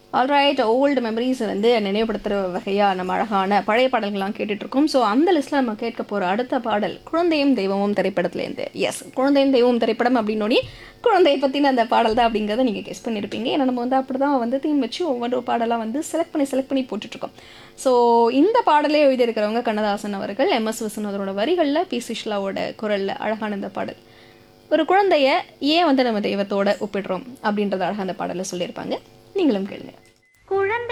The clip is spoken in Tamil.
ஆல்ரைட் ஓல்டு மெமரிஸை வந்து நினைவுபடுத்துகிற வகையாக நம்ம அழகான பழைய பாடல்கள்லாம் கேட்டுட்ருக்கோம் ஸோ அந்த லிஸ்ட்டில் நம்ம கேட்க போகிற அடுத்த பாடல் குழந்தையும் தெய்வமும் திரைப்படத்துலேருந்து எஸ் குழந்தையும் தெய்வமும் திரைப்படம் அப்படின்னோடனே குழந்தையை பற்றின அந்த பாடல் தான் அப்படிங்கிறத நீங்கள் கெஸ் பண்ணியிருப்பீங்க ஏன்னா நம்ம வந்து அப்படி தான் வந்து தீம் வச்சு ஒவ்வொரு பாடலாக வந்து செலக்ட் பண்ணி செலக்ட் பண்ணி போட்டுட்ருக்கோம் ஸோ இந்த பாடலே எழுதியிருக்கிறவங்க கண்ணதாசன் அவர்கள் எம்எஸ் விஸ்வநாதரோட வரிகளில் பி சுஷ்லாவோட குரலில் அழகான இந்த பாடல் ஒரு குழந்தைய ஏன் வந்து நம்ம தெய்வத்தோட ஒப்பிடுறோம் அப்படின்றத அழகாக அந்த பாடலில் சொல்லியிருப்பாங்க நீங்களும் கேளுங்க குழந்தை